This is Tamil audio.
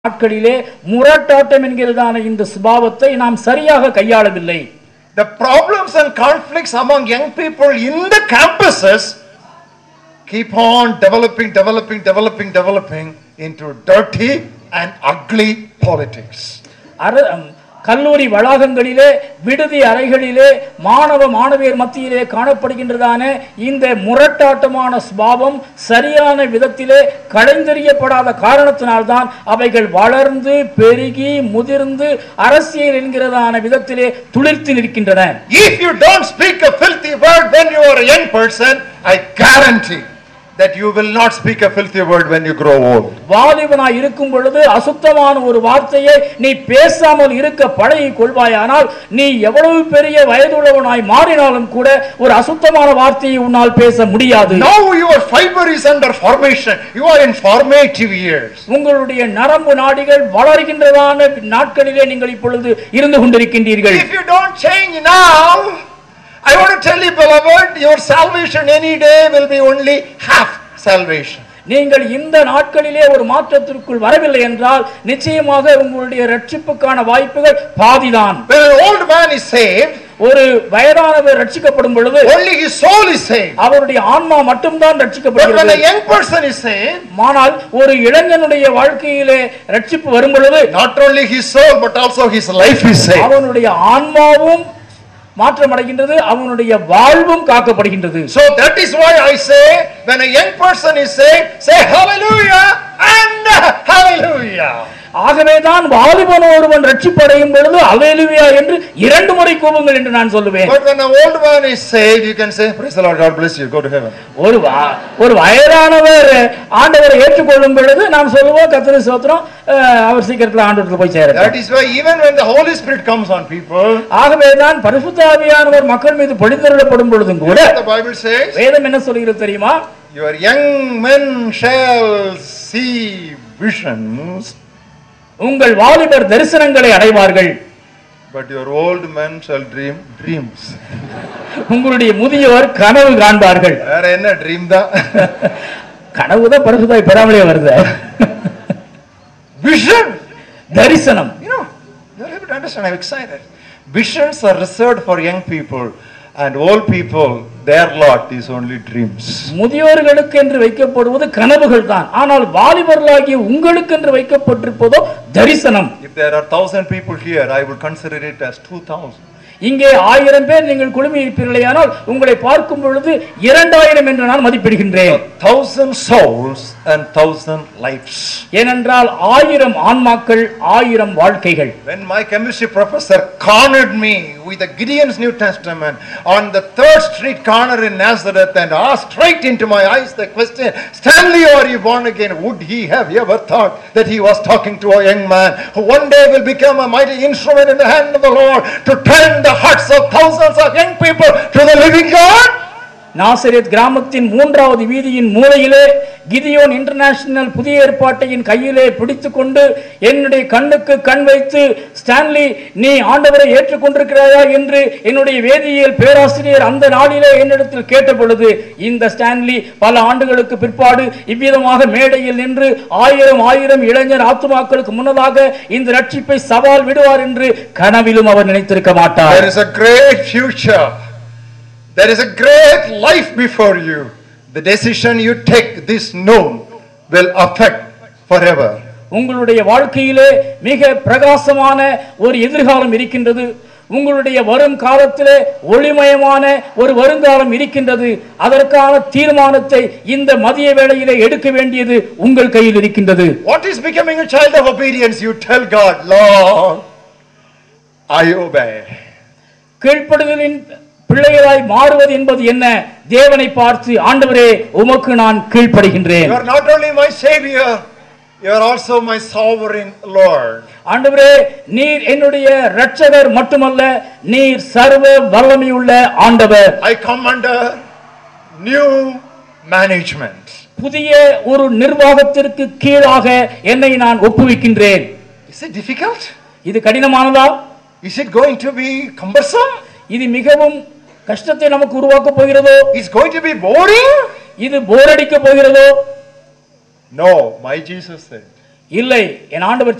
நாட்களிலே முரட்டாட்டம் என்கிறதான இந்த சுபாவத்தை நாம் சரியாக கையாளவில்லை The problems and conflicts among young people in the campuses keep on developing, developing, developing, developing into dirty and ugly politics. அர- ம், கல்லூரி வளாகங்களிலே விடுதி அறைகளிலே மாணவ மாணவியர் மத்தியிலே காணப்படுகின்றதான இந்த முரட்டாட்டமான சுபாவம் சரியான விதத்திலே களைந்தெறியப்படாத காரணத்தினால்தான் அவைகள் வளர்ந்து பெருகி முதிர்ந்து அரசியல் என்கிறதான விதத்திலே துளிர்த்து நிற்கின்றன If you don't speak a filthy word when you are a young person, I guarantee that you will not speak a filthy word when you grow old. வாலிபனாய் இருக்கும் பொழுது அசுத்தமான ஒரு வார்த்தையை நீ பேசாமல் இருக்க பழகி கொள்வாயானால் நீ எவ்வளவு பெரிய வயதுள்ளவனாய் மாறினாலும் கூட ஒரு அசுத்தமான வார்த்தையை உன்னால் பேச முடியாது Now your fiber is under formation. You are in formative years. உங்களுடைய நரம்பு நாடிகள் வளர்கின்றதான நாட்களிலே நீங்கள் இப்பொழுது இருந்து கொண்டிருக்கின்றீர்கள் If you don't change now, I want to tell you, beloved, your salvation any day will be only half salvation. நீங்கள் இந்த நாட்களிலே ஒரு மாற்றத்திற்குள் வரவில்லை என்றால் நிச்சயமாக உங்களுடைய ரட்சிப்புக்கான வாய்ப்புகள் பாதிதான் When an old man is saved, ஒரு வயதானவர் ரட்சிக்கப்படும் பொழுது only his soul is saved. அவருடைய ஆன்மா மட்டும்தான் But when ரட்சிக்கப்படுகிறது a young person is saved, ஆனால் ஒரு இளைஞனுடைய வாழ்க்கையிலே ரட்சிப்பு வரும் பொழுது not only his soul but also his life is saved. அவனுடைய ஆன்மாவும் மாற்றமடைகின்றது அவனுடைய வாழ்வும் காக்கப்படுகின்றது So that is why I say, when a young person is saved, say hallelujah and hallelujah. ஆகவேதான் வாலிபன் ஒருவன் ரட்சிப்படையும் பொழுது அலேலுவியா என்று இரண்டு முறை கூவுங்கள் என்று நான் சொல்லுவேன் But when an old man is saved, you can say, praise the Lord, God bless you, go to heaven. ஒரு வா- ஒரு வயதானவர் ஆண்டவரை ஏற்றுக்கொள்ளும் பொழுது நாம் சொல்லுவோம் கத்திரி சோத்திரம் அஹ், அவர் சீக்கிரத்தில் ஆண்டவரத்தில் போய் சேர That is why even when the Holy Spirit comes on people, ஆகவேதான் பரிசுத்தாவியானவர் மக்கள் மீது பொழிந்தருளப்படும் பொழுதும் கூட the Bible says, வேதம் என்ன சொல்கிறது தெரியுமா Your young men shall see visions, உங்கள் வாலிபர் தரிசனங்களை அடைவார்கள் but your old men shall dream dreams. உங்களுடைய முதியோர் கனவு காண்பார்கள் வேற என்ன ட்ரீம் தான் கனவுதான் பரிசுத்தாய் பெறாமலே வருது vision. தரிசனம் You know, you're able to understand. I'm excited. Visions are reserved for young people, and old people, their lot is only dreams. முதியோர்களுக்கு என்று வைக்கப்படுவது கனவுகள் தான் ஆனால் வாலிபர்களாகிய உங்களுக்கு என்று வைக்கப்பட்டிருப்பதோ தரிசனம் If there are thousand people here, I would consider it as two thousand. இங்கே ஆயிரம் பேர் நீங்கள் குழுமி இருப்பீர்களேயானால் உங்களை பார்க்கும் பொழுது இரண்டாயிரம் என்று நான் மதிப்பிடுகின்றேன் Thousand souls and thousand lives. ஏனென்றால் ஆயிரம் ஆன்மாக்கள் ஆயிரம் வாழ்க்கைகள் When my chemistry professor cornered me with the Gideon's New Testament on the third street corner in Nazareth and asked straight into my eyes the question, Stanley, are you born again? Would he have ever thought that he was talking to a young man who one day will become a mighty instrument in the hand of the Lord to turn the hearts of thousands of young people to the living God? Nazareth கிராமத்தின் மூன்றாவது வீதியின் மூலையிலே கிதியோன் இன்டர்நேஷனல் புதிய ஏற்பாட்டையின் கையிலே பிடித்துக்கொண்டு என்னுடைய கண்ணுக்கு கண் வைத்து ஸ்டான்லி நீ ஆண்டவரை ஏற்றுக்கொண்டிருக்கிறாயா என்று என்னுடைய வேதியியல் பேராசிரியர் அந்த நாளிலே என்னிடத்தில் கேட்ட பொழுது இந்த ஸ்டான்லி பல ஆண்டுகளுக்கு பிற்பாடு இவ்விதமாக மேடையில் நின்று ஆயிரம் ஆயிரம் இளைஞர் ஆத்துமாக்களுக்கு முன்னதாக இந்த ரட்சிப்பை சவால் விடுவார் என்று கனவிலும் அவர் நினைத்திருக்க மாட்டார் There is a great future. There is a great life before you. The decision you take this noon will affect forever. உங்களுடைய வாழ்க்கையிலே மிக பிரகாசமான ஒரு எதிர்காலம் இருக்கின்றது உங்களுடைய வரும் காலத்திலே ஒளிமயமான ஒரு வருங்காலம் இருக்கின்றது அதற்கான தீர்மானத்தை இந்த மதிய வேளையிலே எடுக்க வேண்டியது உங்கள் கையில் இருக்கின்றது What is becoming a child of obedience? You tell God, Lord, I obey. கீழ்ப்படுதலின் பிள்ளைகளாய் மாறுவது என்பது என்ன தேவனை பார்த்து ஆண்டவரே உமக்கு நான் கீழ்ப்படுகின்றேன் You are not only my Savior, you are also my sovereign Lord. ஆண்டவரே நீர் என்னுடைய இரட்சகர் மட்டுமல்ல நீர் சர்வ வல்லமையுள்ள ஆண்டவர் I come under new management. புதிய ஒரு நிர்வாகத்திற்கு கீழாக என்னை நான் ஒப்புவிக்கின்றேன் Is it difficult? இது கடினமானதா Is it going to be cumbersome? இது மிகவும் கஷ்டத்தை நமக்கு உருவாக்க போகிறதோ Is it going to be boring? இது போரடிக்க போகிறதோ No, my Jesus said. இல்லை என் ஆண்டவர்